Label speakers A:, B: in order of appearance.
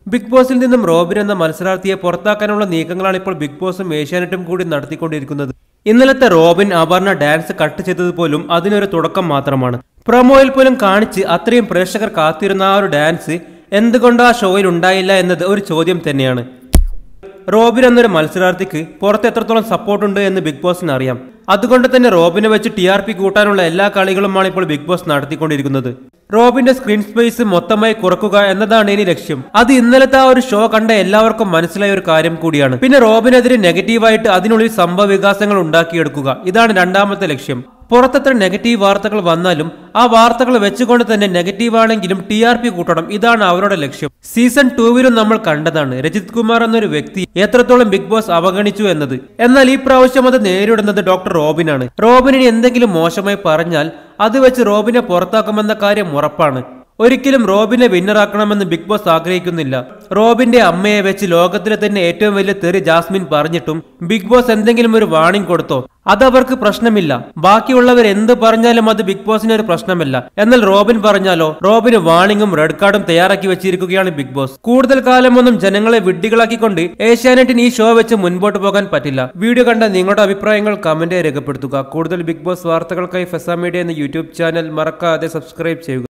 A: big ബോസിൽ നിന്നും Robin എന്ന മത്സരാർത്ഥിയെ പുറത്താക്കാനുള്ള നീക്കങ്ങളാണ് ഇപ്പോൾ ബിഗ് ബോസും ഏഷ്യാനെറ്റും കൂടി നടത്തിക്കൊണ്ടിരിക്കുന്നത് ഇന്നലത്തെ റോബിൻ അപർണ ഡാൻസ് കട്ട് ചെയ്തത് പോലും അതിനൊരു തുടക്കം മാത്രമാണ് പ്രൊമോയിൽ പോലും കാണിച്ച് അത്രയും പ്രേക്ഷകർ കാത്തിരുന്ന ആ ഒരു ഡാൻസ് എന്തുകൊണ്ട് ആ ഷോയിൽ ഉണ്ടായില്ല എന്നത് ഒരു ചോദ്യം തന്നെയാണ് റോബിൻ എന്നൊരു മത്സരാർത്ഥിക്ക് പുറത്ത് എത്രത്തോളം സപ്പോർട്ട് ഉണ്ട് എന്ന് ബിഗ് ബോസിന് അറിയാം അതുകൊണ്ട് തന്നെ റോബിനെ വെച്ച് ടി ആർ പി കൂട്ടാനുള്ള എല്ലാ കളികളുമാണ് ഇപ്പോൾ ബിഗ് ബോസ് നടത്തിക്കൊണ്ടിരിക്കുന്നത് റോബിന്റെ സ്ക്രീൻ സ്പേസ് മൊത്തമായി കുറക്കുക എന്നതാണ് ഇനി ലക്ഷ്യം അത് ഇന്നലത്തെ ആ ഒരു ഷോ കണ്ട എല്ലാവർക്കും മനസ്സിലായ ഒരു കാര്യം കൂടിയാണ് പിന്നെ റോബിനെതിരെ നെഗറ്റീവായിട്ട് അതിനുള്ളിൽ സംഭവ വികാസങ്ങൾ ഉണ്ടാക്കിയെടുക്കുക ഇതാണ് രണ്ടാമത്തെ ലക്ഷ്യം പുറത്തത്ര നെഗറ്റീവ് വാർത്തകൾ വന്നാലും ആ വാർത്തകൾ വെച്ചുകൊണ്ട് തന്നെ നെഗറ്റീവ് ആണെങ്കിലും ടി ആർ പി കൂട്ടണം ഇതാണ് അവരുടെ ലക്ഷ്യം സീസൺ ടൂവിലും നമ്മൾ കണ്ടതാണ് രജിത് കുമാർ എന്നൊരു വ്യക്തി എത്രത്തോളം ബിഗ് ബോസ് അവഗണിച്ചു എന്നത് എന്നാൽ ഈ പ്രാവശ്യം അത് നേരിടുന്നത് ഡോക്ടർ റോബിനാണ് റോബിനിന് എന്തെങ്കിലും മോശമായി പറഞ്ഞാൽ അത് വെച്ച് റോബിനെ പുറത്താക്കുമെന്ന കാര്യം ഉറപ്പാണ് ഒരിക്കലും റോബിനെ വിന്നറാക്കണമെന്ന് ബിഗ് ബോസ് ആഗ്രഹിക്കുന്നില്ല റോബിന്റെ അമ്മയെ വെച്ച് ലോകത്തിലെ തന്നെ ഏറ്റവും വലിയ തെറി ജാസ്മിൻ പറഞ്ഞിട്ടും ബിഗ് ബോസ് എന്തെങ്കിലും ഒരു വാണിംഗ് കൊടുത്തോ അതവർക്ക് പ്രശ്നമില്ല ബാക്കിയുള്ളവർ എന്ത് പറഞ്ഞാലും അത് ബിഗ് ബോസിന് ഒരു പ്രശ്നമല്ല എന്നാൽ റോബിൻ പറഞ്ഞാലോ റോബിന് വാണിംഗും റെഡ് കാർഡും തയ്യാറാക്കി വെച്ചിരിക്കുകയാണ് ബിഗ് ബോസ് കൂടുതൽ കാലമൊന്നും ജനങ്ങളെ വിഡ്ഢികളാക്കിക്കൊണ്ട് ഏഷ്യാനെറ്റിന് ഈ ഷോ വെച്ച് മുൻപോട്ട് പോകാൻ പറ്റില്ല വീഡിയോ കണ്ട നിങ്ങളുടെ അഭിപ്രായങ്ങൾ കമന്റായി രേഖപ്പെടുത്തുക കൂടുതൽ ബിഗ് ബോസ് വാർത്തകൾക്കായി ഫെസ മീഡിയ എന്ന യൂട്യൂബ് ചാനൽ മറക്കാതെ സബ്സ്ക്രൈബ് ചെയ്യുക